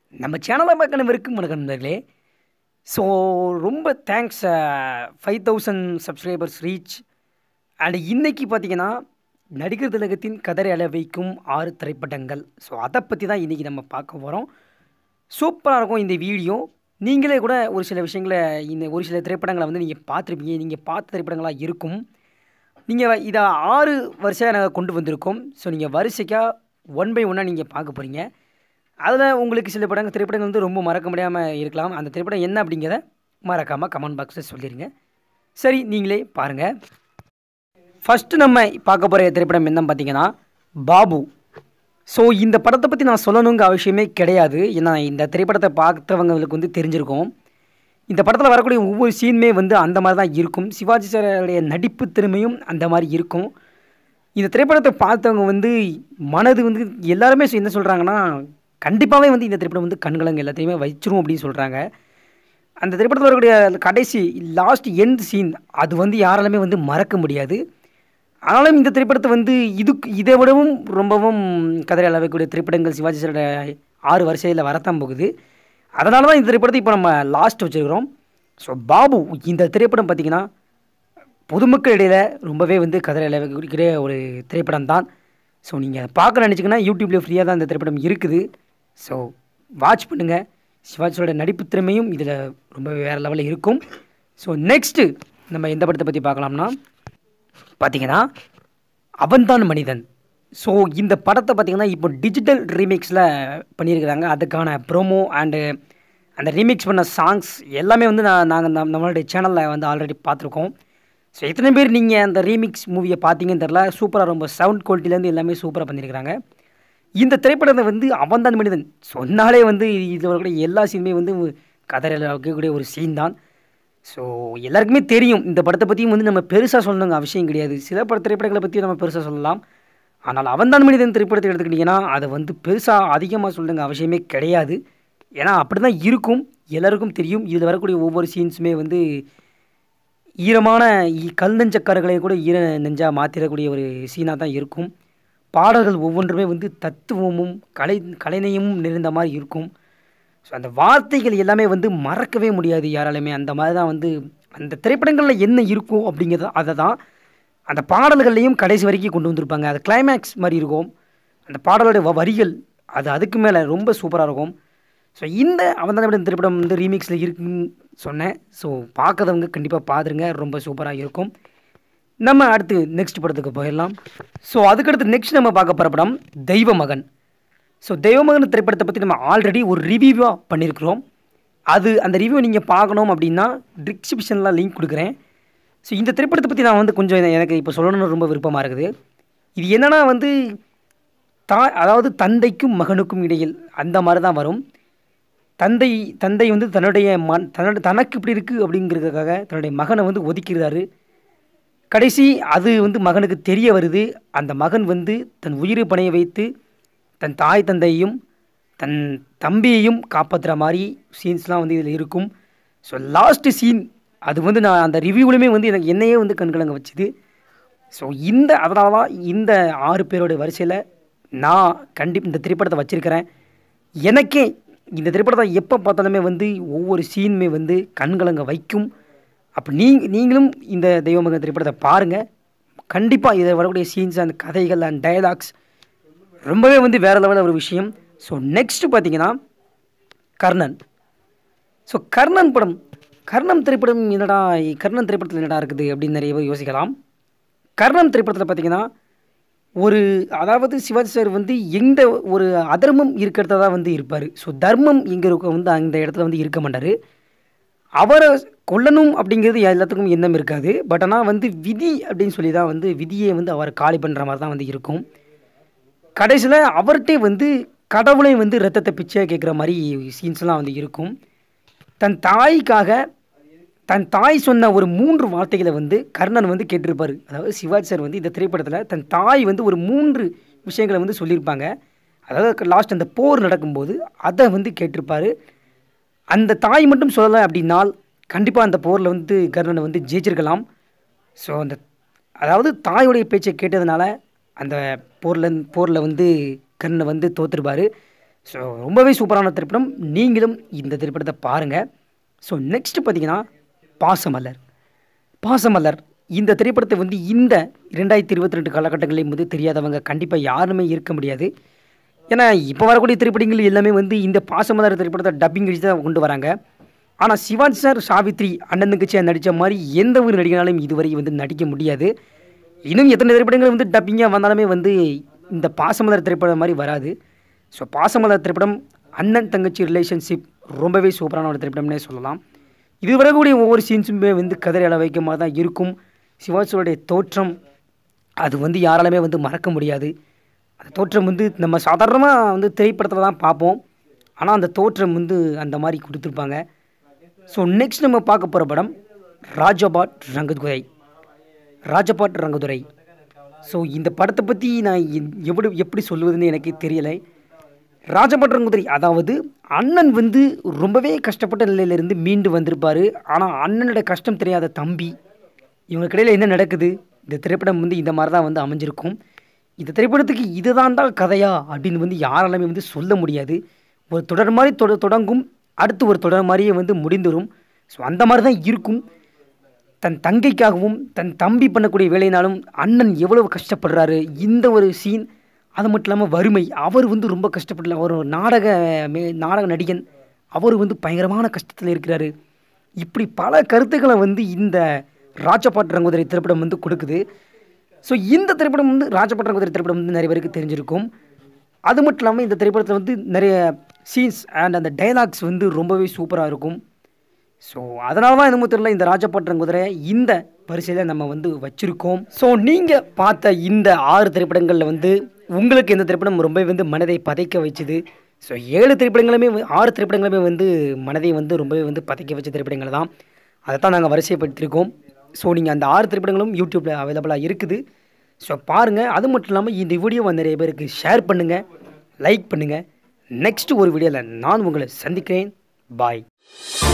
நம்ம சேனலை பார்க்கணவருக்கும் வணக்கம் நண்பர்களே ஸோ ரொம்ப thanks five thousand subscribers reach and இன்னைக்கு பார்த்தீங்கன்னா நடிகர் திலகத்தின் கதரை அள வைக்கும் ஆறு திரைப்படங்கள் ஸோ அதை பற்றி தான் இன்றைக்கி நம்ம பார்க்க போகிறோம் சூப்பராக இருக்கும் இந்த வீடியோ நீங்களே கூட ஒரு சில விஷயங்களை இந்த ஒரு சில திரைப்படங்களை வந்து நீங்கள் பார்த்துருப்பீங்க நீங்கள் பார்த்த திரைப்படங்களாக இருக்கும் நீங்கள் இதை ஆறு வரிசையாக நாங்கள் கொண்டு வந்திருக்கோம் ஸோ நீங்கள் வரிசைக்காக ஒன் பை ஒன்னாக நீங்கள் பார்க்க போகிறீங்க அதில் உங்களுக்கு சில படங்கள் திரைப்படங்கள் வந்து ரொம்ப மறக்க முடியாமல் இருக்கலாம் அந்த திரைப்படம் என்ன அப்படிங்கிறத மறக்காமல் கமெண்ட் பாக்ஸில் சொல்லிடுங்க சரி நீங்களே பாருங்கள் ஃபஸ்ட்டு நம்ம பார்க்க போகிற திரைப்படம் என்னன்னு பார்த்தீங்கன்னா பாபு ஸோ இந்த படத்தை பற்றி நான் சொல்லணுங்க அவசியமே கிடையாது ஏன்னா இந்த திரைப்படத்தை பார்த்தவங்களுக்கு வந்து தெரிஞ்சிருக்கும் இந்த படத்தில் வரக்கூடிய ஒவ்வொரு சீனுமே வந்து அந்த மாதிரி தான் இருக்கும் சிவாஜி சாருடைய நடிப்பு திறமையும் அந்த மாதிரி இருக்கும் இந்த திரைப்படத்தை பார்த்தவங்க வந்து மனது வந்து எல்லாருமே என்ன சொல்கிறாங்கன்னா கண்டிப்பாகவே வந்து இந்த திரைப்படம் வந்து கண்கலங்க எல்லாத்தையுமே வச்சிரும் அப்படின்னு சொல்கிறாங்க அந்த திரைப்படத்தில் வரக்கூடிய அந்த கடைசி லாஸ்ட் எண்ட் சீன் அது வந்து யாராலுமே வந்து மறக்க முடியாது ஆனாலும் இந்த திரைப்படத்தை வந்து இதுக்கு இதை விடவும் ரொம்பவும் கதறி அளவைக்கூடிய திரைப்படங்கள் சிவாஜி சாரோட ஆறு வரிசையில் வரத்தான் போகுது அதனால தான் இந்த திரைப்படத்தை இப்போ நம்ம லாஸ்ட் வச்சுருக்கிறோம் ஸோ பாபு இந்த திரைப்படம் பார்த்திங்கன்னா பொதுமக்கள் இடையில் ரொம்பவே வந்து கதறி அளவைக்கூடிய ஒரு திரைப்படம் தான் ஸோ நீங்கள் பார்க்க நினச்சிங்கன்னா யூடியூப்லேயே ஃப்ரீயாக தான் இந்த திரைப்படம் இருக்குது ஸோ வாட்ச் பண்ணுங்கள் சிவாஜியோட நடிப்பு திறமையும் இதில் ரொம்பவே வேறு லெவலில் இருக்கும் ஸோ நெக்ஸ்ட்டு நம்ம எந்த படத்தை பற்றி பார்க்கலாம்னா பார்த்தீங்கன்னா அவன்தான் மனிதன் ஸோ இந்த படத்தை பார்த்திங்கன்னா இப்போ டிஜிட்டல் ரீமிக்ஸில் பண்ணியிருக்கிறாங்க அதுக்கான ப்ரோமோ அண்டு அந்த ரீமிக்ஸ் பண்ண சாங்ஸ் எல்லாமே வந்து நான் நாங்கள் நம் நம்மளுடைய சேனலில் வந்து ஆல்ரெடி பார்த்துருக்கோம் ஸோ எத்தனை பேர் நீங்கள் அந்த ரீமிக்ஸ் மூவியை பார்த்தீங்கன்னு தெரில சூப்பராக ரொம்ப சவுண்ட் குவாலிட்டிலேருந்து எல்லாமே சூப்பராக பண்ணியிருக்கிறாங்க இந்த திரைப்படத்தை வந்து அவன்தான் மனிதன் சொன்னாலே வந்து இதில் வரக்கூடிய எல்லா சீனுமே வந்து கதறில் வைக்கக்கூடிய ஒரு சீன் தான் ஸோ எல்லாருக்குமே தெரியும் இந்த படத்தை பற்றியும் வந்து நம்ம பெருசாக சொல்லணுங்க அவசியம் கிடையாது சில பட திரைப்படங்களை பற்றி நம்ம பெருசாக சொல்லலாம் ஆனால் அவன்தான் மனிதன் திரைப்படத்தை எடுத்துக்கிட்டிங்கன்னா அதை வந்து பெருசாக அதிகமாக சொல்லுங்க அவசியமே கிடையாது ஏன்னா அப்படி தான் இருக்கும் எல்லாருக்கும் தெரியும் இதில் வரக்கூடிய ஒவ்வொரு சீன்ஸுமே வந்து ஈரமான இ- கல் நெஞ்சக்காரர்களை கூட ஈர நெஞ்சாக மாற்றிடக்கூடிய ஒரு சீனாக தான் இருக்கும் பாடல்கள் ஒவ்வொன்றுமே வந்து தத்துவமும் கலை கலைநயமும் நிறைந்த மாதிரி இருக்கும் ஸோ அந்த வார்த்தைகள் எல்லாமே வந்து மறக்கவே முடியாது யாராலுமே அந்த மாதிரி தான் வந்து அந்த திரைப்படங்களில் என்ன இருக்கும் அப்படிங்கிறது அதை தான் அந்த பாடல்கள்லையும் கடைசி வரைக்கும் கொண்டு வந்திருப்பாங்க அது கிளைமேக்ஸ் மாதிரி இருக்கும் அந்த பாடலோட வ- வரிகள் அது அதுக்கு மேலே ரொம்ப சூப்பராக இருக்கும் ஸோ இந்த அவன்தான் திரைப்படம் வந்து ரீமிக்ஸில் இருக்குன்னு சொன்னேன் ஸோ பார்க்காதவங்க கண்டிப்பாக பார்த்துருங்க ரொம்ப சூப்பராக இருக்கும் நம்ம அடுத்து நெக்ஸ்ட் படத்துக்கு போயிடலாம் ஸோ அதுக்கடுத்து நெக்ஸ்ட் நம்ம பார்க்க போகிற படம் தெய்வ மகன் ஸோ தெய்வமகன் திரைப்படத்தை பற்றி நம்ம ஆல்ரெடி ஒரு ரிவ்யூவாக பண்ணியிருக்கிறோம் அது அந்த ரிவ்யூ நீங்கள் பார்க்கணும் அப்படின்னா டிஸ்கிரிப்ஷனில் லிங்க் கொடுக்குறேன் ஸோ இந்த திரைப்படத்தை பற்றி நான் வந்து கொஞ்சம் என- எனக்கு இப்போ சொல்லணும்னு ரொம்ப விருப்பமாக இருக்குது இது என்னன்னா வந்து தா அதாவது தந்தைக்கும் மகனுக்கும் இடையில் அந்த மாதிரி தான் வரும் தந்தை தந்தை வந்து தன்னுடைய மன் தன்னோட தனக்கு இப்படி இருக்குது அப்படிங்கிறதுக்காக தன்னுடைய மகனை வந்து ஒதுக்கிறாரு கடைசி அது வந்து மகனுக்கு தெரிய வருது அந்த மகன் வந்து தன் உயிரை பணைய வைத்து தன் தாய் தந்தையையும் தன் தம்பியையும் காப்பாற்றுற மாதிரி சீன்ஸ்லாம் வந்து இதில் இருக்கும் ஸோ லாஸ்ட்டு சீன் அது வந்து நான் அந்த ரிவ்யூவிலுமே வந்து எனக்கு என்னையே வந்து கண்கலங்க வச்சுது ஸோ இந்த அதனால தான் இந்த ஆறு பேரோட வரிசையில் நான் கண்டிப்பாக இந்த திரைப்படத்தை வச்சுருக்கிறேன் எனக்கே இந்த திரைப்படத்தை எப்போ பார்த்தாலுமே வந்து ஒவ்வொரு சீனுமே வந்து கண்கலங்க வைக்கும் அப்போ நீ நீங்களும் இந்த தெய்வமகன் திரைப்படத்தை பாருங்கள் கண்டிப்பாக இதில் வரக்கூடிய சீன்ஸ் அந்த கதைகள் அண்ட் டயலாக்ஸ் ரொம்பவே வந்து வேறு லெவலில் ஒரு விஷயம் ஸோ நெக்ஸ்ட்டு பார்த்தீங்கன்னா கர்ணன் ஸோ கர்ணன் படம் கர்ணன் திரைப்படம் என்னடா கர்ணன் திரைப்படத்தில் என்னடா இருக்குது அப்படின்னு நிறைய பேர் யோசிக்கலாம் கர்ணன் திரைப்படத்தில் பார்த்தீங்கன்னா ஒரு அதாவது சிவாஜி சார் வந்து எந்த ஒரு அதர்மம் இருக்கிறத தான் வந்து இருப்பார் ஸோ தர்மம் எங்கே இருக்க வந்து அந்த இடத்துல வந்து இருக்க மாட்டார் அவரை கொல்லணும் அப்படிங்கிறது எல்லாத்துக்கும் எண்ணம் இருக்காது பட் ஆனால் வந்து விதி அப்படின்னு சொல்லி தான் வந்து விதியை வந்து அவரை காலி பண்ணுற மாதிரி தான் வந்து இருக்கும் கடைசியில் அவர்கிட்டே வந்து கடவுளை வந்து ரத்தத்தை பிச்சை கேட்குற மாதிரி சீன்ஸ்லாம் வந்து இருக்கும் தன் தாய்க்காக தன் தாய் சொன்ன ஒரு மூன்று வார்த்தைகளை வந்து கர்ணன் வந்து கேட்டிருப்பார் அதாவது சிவாஜி சார் வந்து இந்த திரைப்படத்தில் தன் தாய் வந்து ஒரு மூன்று விஷயங்களை வந்து சொல்லியிருப்பாங்க அதாவது லாஸ்ட் அந்த போர் நடக்கும்போது அதை வந்து கேட்டிருப்பாரு அந்த தாய் மட்டும் சொல்லலை அப்படின்னால் கண்டிப்பாக அந்த போரில் வந்து கர்ணனை வந்து ஜெயிச்சிருக்கலாம் ஸோ அந்த அதாவது தாயுடைய பேச்சை கேட்டதுனால அந்த போரில் போரில் வந்து கர்ணனை வந்து தோற்றுருப்பார் ஸோ ரொம்பவே சூப்பரான திரைப்படம் நீங்களும் இந்த திரைப்படத்தை பாருங்கள் ஸோ நெக்ஸ்ட் பார்த்தீங்கன்னா பாசமலர் பாசமலர் இந்த திரைப்படத்தை வந்து இந்த ரெண்டாயிரத்தி இருபத்தி ரெண்டு காலகட்டங்களையும் வந்து தெரியாதவங்க கண்டிப்பாக யாருமே இருக்க முடியாது ஏன்னா இப்போ வரக்கூடிய திரைப்படங்கள் எல்லாமே வந்து இந்த பாசமலர் திரைப்படத்தை டப்பிங் அடிச்சு தான் கொண்டு வராங்க ஆனால் சிவான் சார் சாவித்ரி அண்ணன் தங்கச்சியாக நடித்த மாதிரி எந்த ஒரு நடிகனாலும் இதுவரை வந்து நடிக்க முடியாது இன்னும் எத்தனை திரைப்படங்கள் வந்து டப்பிங்காக வந்தாலுமே வந்து இந்த பாசமலர் திரைப்படம் மாதிரி வராது ஸோ பாசமலர் திரைப்படம் அண்ணன் தங்கச்சி ரிலேஷன்ஷிப் ரொம்பவே சூப்பரான ஒரு திரைப்படம்னே சொல்லலாம் இது வரக்கூடிய ஒவ்வொரு சீன்ஸுமே வந்து கதறி அள வைக்க மாதிரி தான் இருக்கும் சிவாஜியோடைய தோற்றம் அது வந்து யாராலுமே வந்து மறக்க முடியாது அந்த தோற்றம் வந்து நம்ம சாதாரணமாக வந்து திரைப்படத்தில் தான் பார்ப்போம் ஆனால் அந்த தோற்றம் வந்து அந்த மாதிரி கொடுத்துருப்பாங்க ஸோ நெக்ஸ்ட் நம்ம பார்க்க போகிற படம் ராஜபாட் ரங்கதுரை ராஜபாட் ரங்கதுரை ஸோ இந்த படத்தை பற்றி நான் எ- எப்படி எப்படி சொல்லுவதுன்னு எனக்கு தெரியலை ராஜபாட் ரங்கதுரை அதாவது அண்ணன் வந்து ரொம்பவே கஷ்டப்பட்ட நிலையிலிருந்து மீண்டு வந்திருப்பார் ஆனால் அண்ணனோட கஷ்டம் தெரியாத தம்பி இவங்களுக்கு இடையில என்ன நடக்குது இந்த திரைப்படம் வந்து இந்த மாதிரி தான் வந்து அமைஞ்சிருக்கும் இந்த திரைப்படத்துக்கு இதுதான் தான் கதையா அப்படின்னு வந்து யாராலுமே வந்து சொல்ல முடியாது ஒரு தொடர் மாதிரி தொட தொடங்கும் அடுத்து ஒரு தொடர் மாதிரியே வந்து முடிந்துடும் ஸோ அந்த மாதிரி தான் இருக்கும் தன் தங்கைக்காகவும் தன் தம்பி பண்ணக்கூடிய வேலையினாலும் அண்ணன் எவ்வளவு கஷ்டப்படுறாரு இந்த ஒரு சீன் அது மட்டும் இல்லாமல் வறுமை அவர் வந்து ரொம்ப கஷ்டப்படல அவர் ஒரு நாடக மே நாடக நடிகன் அவர் வந்து பயங்கரமான கஷ்டத்தில் இருக்கிறாரு இப்படி பல கருத்துக்களை வந்து இந்த ராஜபாட் ரங்குதிரை திரைப்படம் வந்து கொடுக்குது ஸோ இந்த திரைப்படம் வந்து ராஜபாட் ரங்குதிரை திரைப்படம் வந்து நிறைய பேருக்கு தெரிஞ்சிருக்கும் அது மட்டும் இல்லாமல் இந்த திரைப்படத்தில் வந்து நிறைய சீன்ஸ் அண்ட் அந்த டைலாக்ஸ் வந்து ரொம்பவே சூப்பராக இருக்கும் ஸோ அதனால தான் என்னமோ தெரியல இந்த ராஜபாட்டம் குதிரை இந்த வரிசையில் நம்ம வந்து வச்சுருக்கோம் ஸோ நீங்கள் பார்த்த இந்த ஆறு திரைப்படங்களில் வந்து உங்களுக்கு இந்த திரைப்படம் ரொம்ப வந்து மனதை பதைக்க வச்சுது ஸோ ஏழு திரைப்படங்களுமே வந்து- ஆறு திரைப்படங்களுமே வந்து மனதை வந்து ரொம்பவே வந்து பதைக்க வச்ச திரைப்படங்கள் தான் அதை தான் நாங்கள் வரிசைப்படுத்தியிருக்கோம் ஸோ நீங்கள் அந்த ஆறு திரைப்படங்களும் யூடியூப்பில் அவைலபிளாக இருக்குது ஸோ பாருங்கள் அது மட்டும் இல்லாமல் இந்த வீடியோவை நிறைய பேருக்கு ஷேர் பண்ணுங்கள் லைக் பண்ணுங்கள் நெக்ஸ்ட் ஒரு வீடியோவில் நான் உங்களை சந்திக்கிறேன் பாய்